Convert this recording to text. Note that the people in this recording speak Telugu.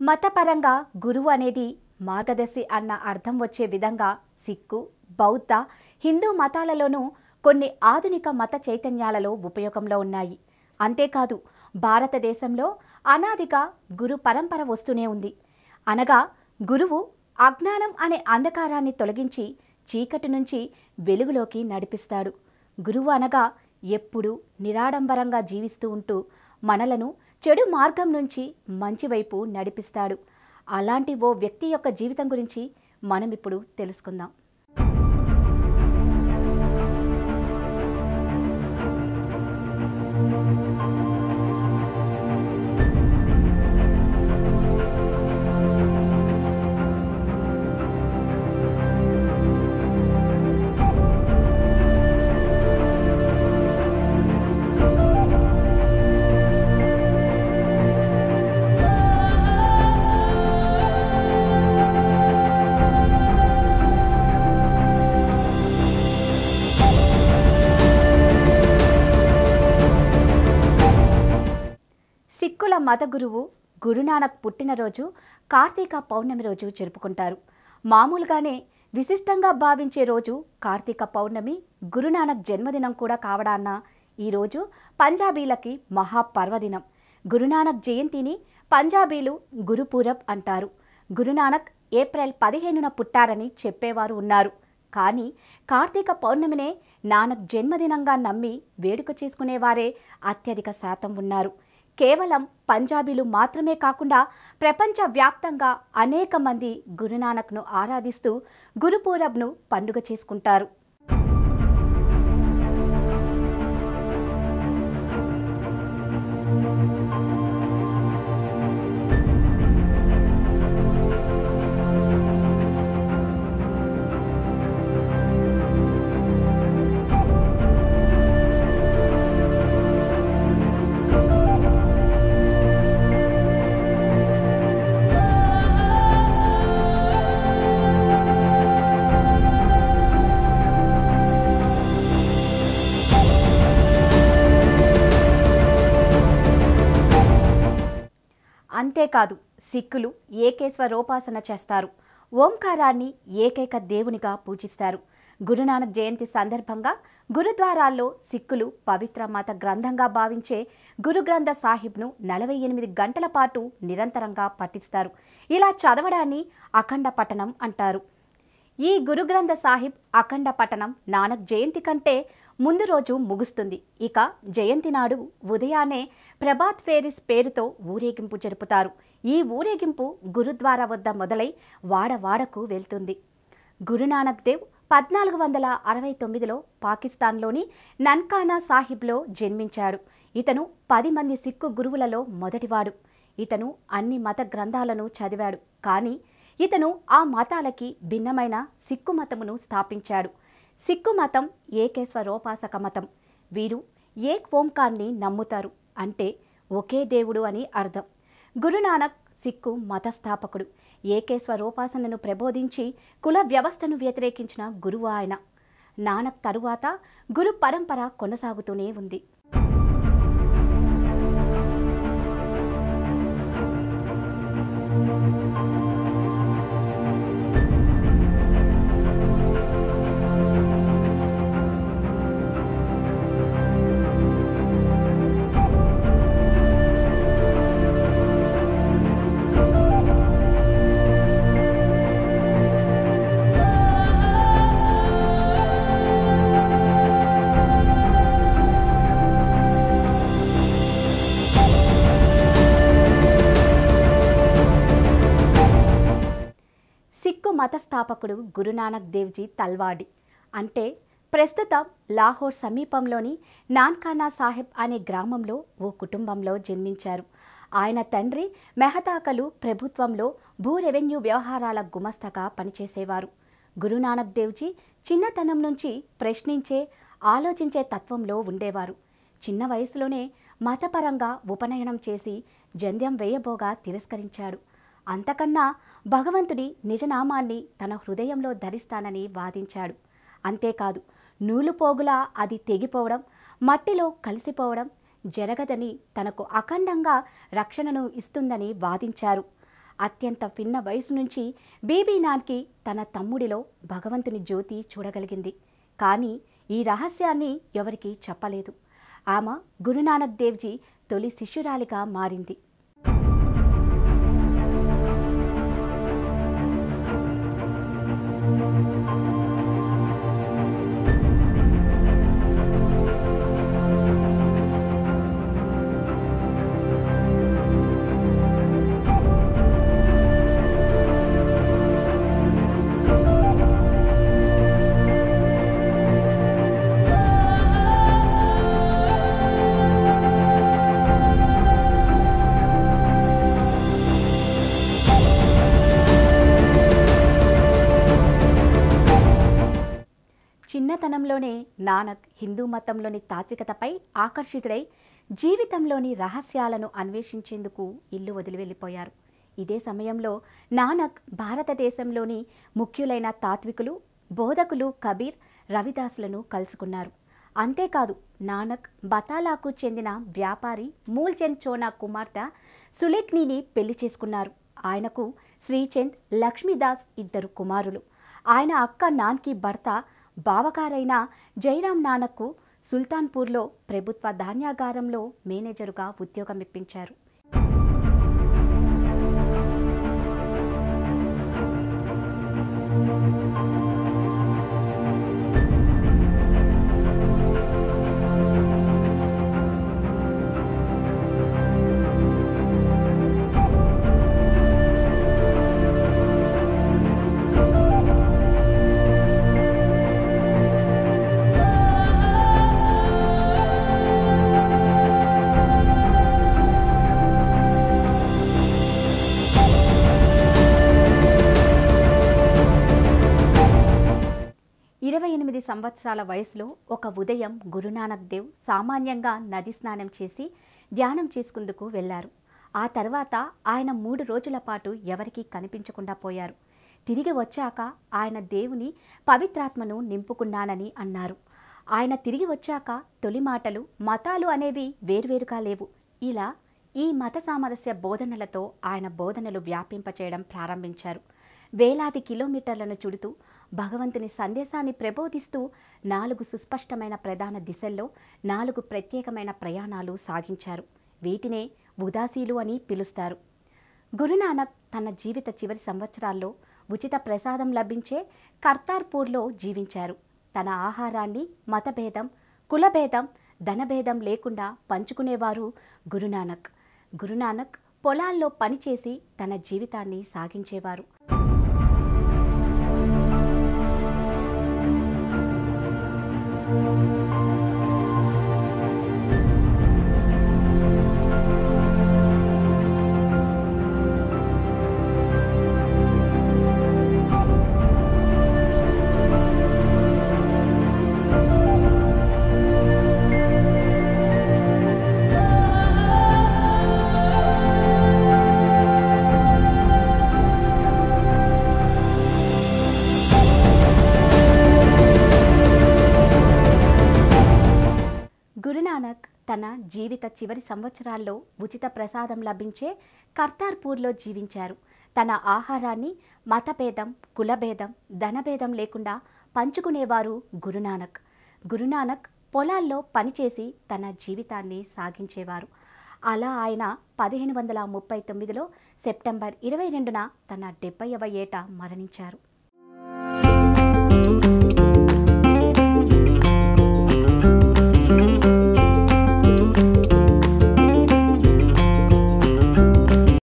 మతపరంగా గురువు అనేది మార్గదర్శి అన్న అర్థం వచ్చే విధంగా సిక్కు బౌద్ధ హిందూ మతాలలోనూ కొన్ని ఆధునిక మత చైతన్యాలలో ఉపయోగంలో ఉన్నాయి అంతేకాదు భారతదేశంలో అనాదిగా గురు పరంపర వస్తూనే ఉంది అనగా గురువు అజ్ఞానం అనే అంధకారాన్ని తొలగించి చీకటి నుంచి వెలుగులోకి నడిపిస్తాడు గురువు అనగా ఎప్పుడూ నిరాడంబరంగా జీవిస్తూ ఉంటూ మనలను చెడు మార్గం నుంచి మంచి వైపు నడిపిస్తాడు అలాంటి ఓ వ్యక్తి యొక్క జీవితం గురించి మనం ఇప్పుడు తెలుసుకుందాం సిక్కుల మత గురువు గురునానక్ పుట్టినరోజు కార్తీక పౌర్ణమి రోజు జరుపుకుంటారు మామూలుగానే విశిష్టంగా భావించే రోజు కార్తీక పౌర్ణమి గురునానక్ జన్మదినం కూడా కావడాన్న ఈరోజు పంజాబీలకి మహాపర్వదినం గురునానక్ జయంతిని పంజాబీలు గురుపూరబ్ అంటారు గురునానక్ ఏప్రిల్ పదిహేనున పుట్టారని చెప్పేవారు ఉన్నారు కానీ కార్తీక పౌర్ణమినే నానక్ జన్మదినంగా నమ్మి వేడుక చేసుకునేవారే అత్యధిక శాతం ఉన్నారు కేవలం పంజాబీలు మాత్రమే కాకుండా ప్రపంచవ్యాప్తంగా అనేక మంది గురునానక్ను ఆరాధిస్తూ గురుపూరబ్ను పండుగ చేసుకుంటారు అంతేకాదు సిక్కులు ఏకేశ్వరోపాసన చేస్తారు ఓంకారాన్ని ఏకైక దేవునిగా పూజిస్తారు గురునానక్ జయంతి సందర్భంగా గురుద్వారాల్లో సిక్కులు పవిత్ర మత గ్రంథంగా భావించే గురు గ్రంథ సాహిబ్ను నలభై ఎనిమిది గంటల పాటు నిరంతరంగా పఠిస్తారు ఇలా చదవడాన్ని అఖండ పఠనం అంటారు ఈ గురుగ్రంథ సాహిబ్ అఖండ పఠనం నానక్ జయంతి కంటే ముందు రోజు ముగుస్తుంది ఇక జయంతి నాడు ఉదయాన్నే ప్రభాత్ ఫేరిస్ పేరుతో ఊరేగింపు జరుపుతారు ఈ ఊరేగింపు గురుద్వారా వద్ద మొదలై వాడవాడకు వెళ్తుంది గురునానక్ దేవ్ పద్నాలుగు వందల అరవై తొమ్మిదిలో పాకిస్తాన్లోని నన్కానా సాహిబ్లో జన్మించాడు ఇతను పది మంది సిక్కు గురువులలో మొదటివాడు ఇతను అన్ని మత గ్రంథాలను చదివాడు కానీ ఇతను ఆ మతాలకి భిన్నమైన సిక్కు మతమును స్థాపించాడు సిక్కు మతం ఏకేశ్వరోపాసక మతం వీరు ఏక్ ఓంకార్ని నమ్ముతారు అంటే ఒకే దేవుడు అని అర్థం గురునానక్ సిక్కు మతస్థాపకుడు ఏకేశ్వరోపాసనను ప్రబోధించి కుల వ్యవస్థను వ్యతిరేకించిన గురువు ఆయన నానక్ తరువాత గురు పరంపర కొనసాగుతూనే ఉంది సిక్కు మతస్థాపకుడు గురునానక్ దేవ్జీ తల్వాడి అంటే ప్రస్తుతం లాహోర్ సమీపంలోని నాన్కానా సాహెబ్ అనే గ్రామంలో ఓ కుటుంబంలో జన్మించారు ఆయన తండ్రి మెహతాకలు ప్రభుత్వంలో భూ రెవెన్యూ వ్యవహారాల గుమస్తగా పనిచేసేవారు గురునానక్ దేవ్జీ చిన్నతనం నుంచి ప్రశ్నించే ఆలోచించే తత్వంలో ఉండేవారు చిన్న వయసులోనే మతపరంగా ఉపనయనం చేసి జంధ్యం వేయబోగా తిరస్కరించాడు అంతకన్నా భగవంతుడి నిజనామాన్ని తన హృదయంలో ధరిస్తానని వాదించాడు అంతేకాదు నూలుపోగులా అది తెగిపోవడం మట్టిలో కలిసిపోవడం జరగదని తనకు అఖండంగా రక్షణను ఇస్తుందని వాదించారు అత్యంత పిన్న వయసు నుంచి బీబీ నాన్కి తన తమ్ముడిలో భగవంతుని జ్యోతి చూడగలిగింది కానీ ఈ రహస్యాన్ని ఎవరికీ చెప్పలేదు ఆమె గురునానక్ దేవ్జీ తొలి శిష్యురాలిగా మారింది చిన్నతనంలోనే నానక్ హిందూ మతంలోని తాత్వికతపై ఆకర్షితుడై జీవితంలోని రహస్యాలను అన్వేషించేందుకు ఇల్లు వదిలి వెళ్ళిపోయారు ఇదే సమయంలో నానక్ భారతదేశంలోని ముఖ్యులైన తాత్వికులు బోధకులు కబీర్ రవిదాసులను కలుసుకున్నారు అంతేకాదు నానక్ బతాలాకు చెందిన వ్యాపారి మూల్చంద్ చోనా కుమార్తె సులేఖ్నీని పెళ్లి చేసుకున్నారు ఆయనకు శ్రీచంద్ లక్ష్మీదాస్ ఇద్దరు కుమారులు ఆయన అక్క నాన్కి భర్త బావగారైన జైరాం నానక్కు సుల్తాన్పూర్లో ప్రభుత్వ ధాన్యాగారంలో మేనేజరుగా ఉద్యోగం ఇప్పించారు ఇరవై ఎనిమిది సంవత్సరాల వయసులో ఒక ఉదయం గురునానక్ దేవ్ సామాన్యంగా నది స్నానం చేసి ధ్యానం చేసుకుందుకు వెళ్లారు ఆ తర్వాత ఆయన మూడు రోజుల పాటు ఎవరికీ కనిపించకుండా పోయారు తిరిగి వచ్చాక ఆయన దేవుని పవిత్రాత్మను నింపుకున్నానని అన్నారు ఆయన తిరిగి వచ్చాక తొలి మాటలు మతాలు అనేవి వేర్వేరుగా లేవు ఇలా ఈ మత సామరస్య బోధనలతో ఆయన బోధనలు వ్యాపింపచేయడం ప్రారంభించారు వేలాది కిలోమీటర్లను చుడుతూ భగవంతుని సందేశాన్ని ప్రబోధిస్తూ నాలుగు సుస్పష్టమైన ప్రధాన దిశల్లో నాలుగు ప్రత్యేకమైన ప్రయాణాలు సాగించారు వీటినే ఉదాసీలు అని పిలుస్తారు గురునానక్ తన జీవిత చివరి సంవత్సరాల్లో ఉచిత ప్రసాదం లభించే కర్తార్పూర్లో జీవించారు తన ఆహారాన్ని మతభేదం కులభేదం ధనభేదం లేకుండా పంచుకునేవారు గురునానక్ గురునానక్ పొలాల్లో పనిచేసి తన జీవితాన్ని సాగించేవారు గురునానక్ తన జీవిత చివరి సంవత్సరాల్లో ఉచిత ప్రసాదం లభించే కర్తార్పూర్లో జీవించారు తన ఆహారాన్ని మతభేదం కులభేదం ధనభేదం లేకుండా పంచుకునేవారు గురునానక్ గురునానక్ పొలాల్లో పనిచేసి తన జీవితాన్ని సాగించేవారు అలా ఆయన పదిహేను వందల ముప్పై తొమ్మిదిలో సెప్టెంబర్ ఇరవై రెండున తన డెబ్బైవ ఏట మరణించారు